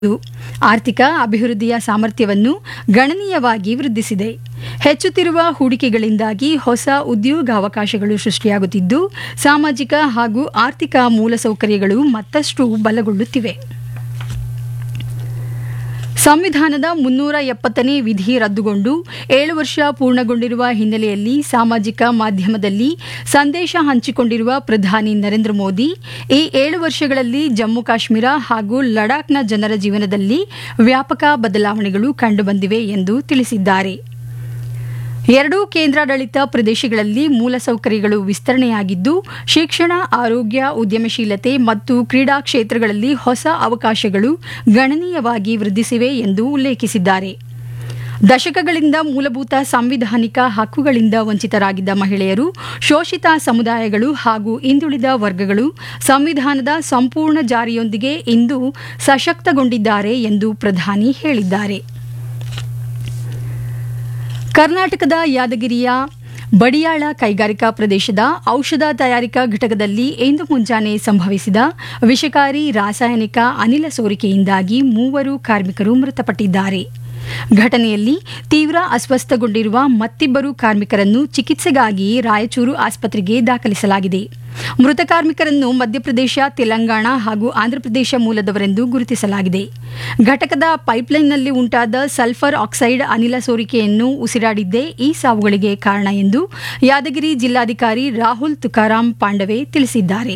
ಇದು ಆರ್ಥಿಕ ಅಭಿವೃದ್ಧಿಯ ಸಾಮರ್ಥ್ಯವನ್ನು ಗಣನೀಯವಾಗಿ ವೃದ್ಧಿಸಿದೆ ಹೆಚ್ಚುತ್ತಿರುವ ಹೂಡಿಕೆಗಳಿಂದಾಗಿ ಹೊಸ ಉದ್ಯೋಗಾವಕಾಶಗಳು ಸೃಷ್ಟಿಯಾಗುತ್ತಿದ್ದು ಸಾಮಾಜಿಕ ಹಾಗೂ ಆರ್ಥಿಕ ಮೂಲಸೌಕರ್ಯಗಳು ಮತ್ತಷ್ಟು ಬಲಗೊಳ್ಳುತ್ತಿವೆ ಸಂವಿಧಾನದ ಮುನ್ನೂರ ಎಪ್ಪತ್ತನೇ ವಿಧಿ ರದ್ದುಗೊಂಡು ಏಳು ವರ್ಷ ಪೂರ್ಣಗೊಂಡಿರುವ ಹಿನ್ನೆಲೆಯಲ್ಲಿ ಸಾಮಾಜಿಕ ಮಾಧ್ಯಮದಲ್ಲಿ ಸಂದೇಶ ಹಂಚಿಕೊಂಡಿರುವ ಪ್ರಧಾನಿ ನರೇಂದ್ರ ಮೋದಿ ಈ ಏಳು ವರ್ಷಗಳಲ್ಲಿ ಜಮ್ಮು ಕಾಶ್ಮೀರ ಹಾಗೂ ಲಡಾಖ್ನ ಜನರ ಜೀವನದಲ್ಲಿ ವ್ಯಾಪಕ ಬದಲಾವಣೆಗಳು ಕಂಡುಬಂದಿವೆ ಎಂದು ತಿಳಿಸಿದ್ದಾರೆ ಎರಡೂ ಕೇಂದ್ರಾಡಳಿತ ಪ್ರದೇಶಗಳಲ್ಲಿ ಮೂಲಸೌಕರ್ಯಗಳು ವಿಸ್ತರಣೆಯಾಗಿದ್ದು ಶಿಕ್ಷಣ ಆರೋಗ್ಯ ಉದ್ಯಮಶೀಲತೆ ಮತ್ತು ಕ್ರೀಡಾ ಕ್ಷೇತ್ರಗಳಲ್ಲಿ ಹೊಸ ಅವಕಾಶಗಳು ಗಣನೀಯವಾಗಿ ವೃದ್ಧಿಸಿವೆ ಎಂದು ಉಲ್ಲೇಖಿಸಿದ್ದಾರೆ ದಶಕಗಳಿಂದ ಮೂಲಭೂತ ಸಾಂವಿಧಾನಿಕ ಹಕ್ಕುಗಳಿಂದ ವಂಚಿತರಾಗಿದ್ದ ಮಹಿಳೆಯರು ಶೋಷಿತ ಸಮುದಾಯಗಳು ಹಾಗೂ ಹಿಂದುಳಿದ ವರ್ಗಗಳು ಸಂವಿಧಾನದ ಸಂಪೂರ್ಣ ಜಾರಿಯೊಂದಿಗೆ ಇಂದು ಸಶಕ್ತಗೊಂಡಿದ್ದಾರೆ ಎಂದು ಪ್ರಧಾನಿ ಹೇಳಿದ್ದಾರೆ ಕರ್ನಾಟಕದ ಯಾದಗಿರಿಯ ಬಡಿಯಾಳ ಕೈಗಾರಿಕಾ ಪ್ರದೇಶದ ಔಷಧ ತಯಾರಿಕಾ ಘಟಕದಲ್ಲಿ ಇಂದು ಮುಂಜಾನೆ ಸಂಭವಿಸಿದ ವಿಷಕಾರಿ ರಾಸಾಯನಿಕ ಅನಿಲ ಸೋರಿಕೆಯಿಂದಾಗಿ ಮೂವರು ಕಾರ್ಮಿಕರು ಮೃತಪಟ್ಟಿದ್ದಾರೆ ಘಟನೆಯಲ್ಲಿ ತೀವ್ರ ಅಸ್ವಸ್ಥಗೊಂಡಿರುವ ಮತ್ತಿಬ್ಬರು ಕಾರ್ಮಿಕರನ್ನು ಚಿಕಿತ್ಸೆಗಾಗಿ ರಾಯಚೂರು ಆಸ್ಪತ್ರೆಗೆ ದಾಖಲಿಸಲಾಗಿದೆ ಮೃತ ಕಾರ್ಮಿಕರನ್ನು ಮಧ್ಯಪ್ರದೇಶ ತೆಲಂಗಾಣ ಹಾಗೂ ಆಂಧ್ರಪ್ರದೇಶ ಮೂಲದವರೆಂದು ಗುರುತಿಸಲಾಗಿದೆ ಘಟಕದ ಪೈಪ್ಲೈನ್ನಲ್ಲಿ ಉಂಟಾದ ಸಲ್ಫರ್ ಆಕ್ಸೈಡ್ ಅನಿಲ ಸೋರಿಕೆಯನ್ನು ಉಸಿರಾಡಿದ್ದೇ ಈ ಸಾವುಗಳಿಗೆ ಕಾರಣ ಎಂದು ಯಾದಗಿರಿ ಜಿಲ್ಲಾಧಿಕಾರಿ ರಾಹುಲ್ ತುಕಾರಾಂ ಪಾಂಡವೆ ತಿಳಿಸಿದ್ದಾರೆ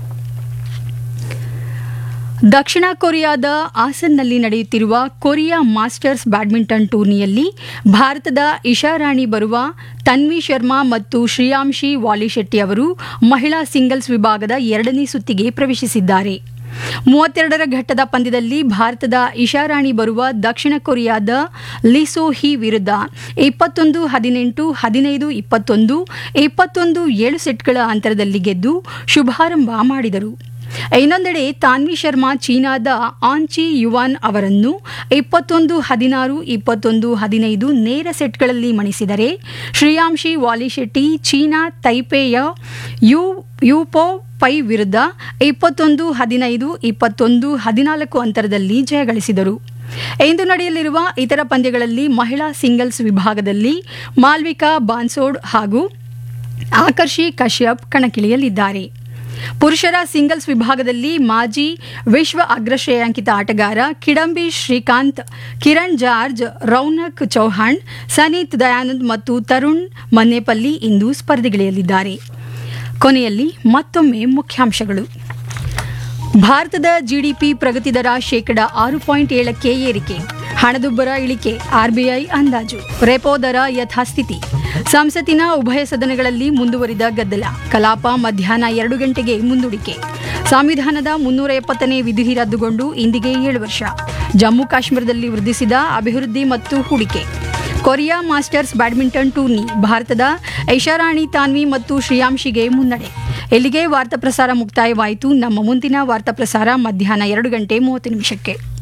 ದಕ್ಷಿಣ ಕೊರಿಯಾದ ಆಸನ್ನಲ್ಲಿ ನಡೆಯುತ್ತಿರುವ ಕೊರಿಯಾ ಮಾಸ್ಟರ್ಸ್ ಬ್ಯಾಡ್ಮಿಂಟನ್ ಟೂರ್ನಿಯಲ್ಲಿ ಭಾರತದ ಇಶಾರಾಣಿ ಬರುವ ತನ್ವಿ ಶರ್ಮಾ ಮತ್ತು ಶ್ರೇಯಾಂಶಿ ವಾಲಿಶೆಟ್ಟಿ ಅವರು ಮಹಿಳಾ ಸಿಂಗಲ್ಸ್ ವಿಭಾಗದ ಎರಡನೇ ಸುತ್ತಿಗೆ ಪ್ರವೇಶಿಸಿದ್ದಾರೆ ಮೂವತ್ತೆರಡರ ಘಟ್ಟದ ಪಂದ್ಯದಲ್ಲಿ ಭಾರತದ ಇಶಾರಾಣಿ ಬರುವ ದಕ್ಷಿಣ ಕೊರಿಯಾದ ಲಿಸೋ ಹಿ ವಿರುದ್ಧ ಇಪ್ಪತ್ತೊಂದು ಹದಿನೆಂಟು ಹದಿನೈದು ಇಪ್ಪತ್ತೊಂದು ಇಪ್ಪತ್ತೊಂದು ಏಳು ಸೆಟ್ಗಳ ಅಂತರದಲ್ಲಿ ಗೆದ್ದು ಶುಭಾರಂಭ ಮಾಡಿದರು ಇನ್ನೊಂದೆಡೆ ತಾನ್ವಿ ಶರ್ಮಾ ಚೀನಾದ ಆಂಚಿ ಯುವಾನ್ ಅವರನ್ನು ಇಪ್ಪತ್ತೊಂದು ಹದಿನಾರು ಇಪ್ಪತ್ತೊಂದು ಹದಿನೈದು ನೇರ ಸೆಟ್ಗಳಲ್ಲಿ ಮಣಿಸಿದರೆ ಶ್ರೇಯಾಂಶಿ ವಾಲಿಶೆಟ್ಟಿ ಚೀನಾ ತೈಪೇಯ ಯು ಯುಪೋ ಪೈ ವಿರುದ್ಧ ಇಪ್ಪತ್ತೊಂದು ಹದಿನೈದು ಇಪ್ಪತ್ತೊಂದು ಹದಿನಾಲ್ಕು ಅಂತರದಲ್ಲಿ ಜಯಗಳಿಸಿದರು ಇಂದು ನಡೆಯಲಿರುವ ಇತರ ಪಂದ್ಯಗಳಲ್ಲಿ ಮಹಿಳಾ ಸಿಂಗಲ್ಸ್ ವಿಭಾಗದಲ್ಲಿ ಮಾಲ್ವಿಕಾ ಬಾನ್ಸೋಡ್ ಹಾಗೂ ಆಕರ್ಷಿ ಕಶ್ಯಪ್ ಕಣಕ್ಕಿಳಿಯಲಿದ್ದಾರೆ ಪುರುಷರ ಸಿಂಗಲ್ಸ್ ವಿಭಾಗದಲ್ಲಿ ಮಾಜಿ ವಿಶ್ವ ಅಗ್ರಶ್ರೇಯಾಂಕಿತ ಆಟಗಾರ ಕಿಡಂಬಿ ಶ್ರೀಕಾಂತ್ ಕಿರಣ್ ಜಾರ್ಜ್ ರೌನಕ್ ಚೌಹಾಣ್ ಸನೀತ್ ದಯಾನಂದ್ ಮತ್ತು ತರುಣ್ ಮನ್ನೇಪಲ್ಲಿ ಇಂದು ಸ್ಪರ್ಧೆಗಿಳಿಯಲಿದ್ದಾರೆ ಕೊನೆಯಲ್ಲಿ ಮತ್ತೊಮ್ಮೆ ಮುಖ್ಯಾಂಶಗಳು ಭಾರತದ ಜಿಡಿಪಿ ಪ್ರಗತಿ ದರ ಶೇಕಡ ಆರು ಪಾಯಿಂಟ್ ಏಳಕ್ಕೆ ಏರಿಕೆ ಹಣದುಬ್ಬರ ಇಳಿಕೆ ಆರ್ಬಿಐ ಅಂದಾಜು ರೆಪೋ ದರ ಯಥಾಸ್ಥಿತಿ ಸಂಸತ್ತಿನ ಉಭಯ ಸದನಗಳಲ್ಲಿ ಮುಂದುವರಿದ ಗದ್ದಲ ಕಲಾಪ ಮಧ್ಯಾಹ್ನ ಎರಡು ಗಂಟೆಗೆ ಮುಂದೂಡಿಕೆ ಸಂವಿಧಾನದ ಮುನ್ನೂರ ಎಪ್ಪತ್ತನೇ ವಿಧಿ ರದ್ದುಗೊಂಡು ಇಂದಿಗೆ ಏಳು ವರ್ಷ ಜಮ್ಮು ಕಾಶ್ಮೀರದಲ್ಲಿ ವೃದ್ಧಿಸಿದ ಅಭಿವೃದ್ಧಿ ಮತ್ತು ಹೂಡಿಕೆ ಕೊರಿಯಾ ಮಾಸ್ಟರ್ಸ್ ಬ್ಯಾಡ್ಮಿಂಟನ್ ಟೂರ್ನಿ ಭಾರತದ ಐಷಾರಾಣಿ ತಾನ್ವಿ ಮತ್ತು ಶ್ರೇಯಾಂಶಿಗೆ ಮುನ್ನಡೆ ಇಲ್ಲಿಗೆ ವಾರ್ತಾ ಪ್ರಸಾರ ಮುಕ್ತಾಯವಾಯಿತು ನಮ್ಮ ಮುಂದಿನ ವಾರ್ತಾ ಪ್ರಸಾರ ಮಧ್ಯಾಹ್ನ ಎರಡು ಗಂಟೆ ಮೂವತ್ತು ನಿಮಿಷಕ್ಕೆ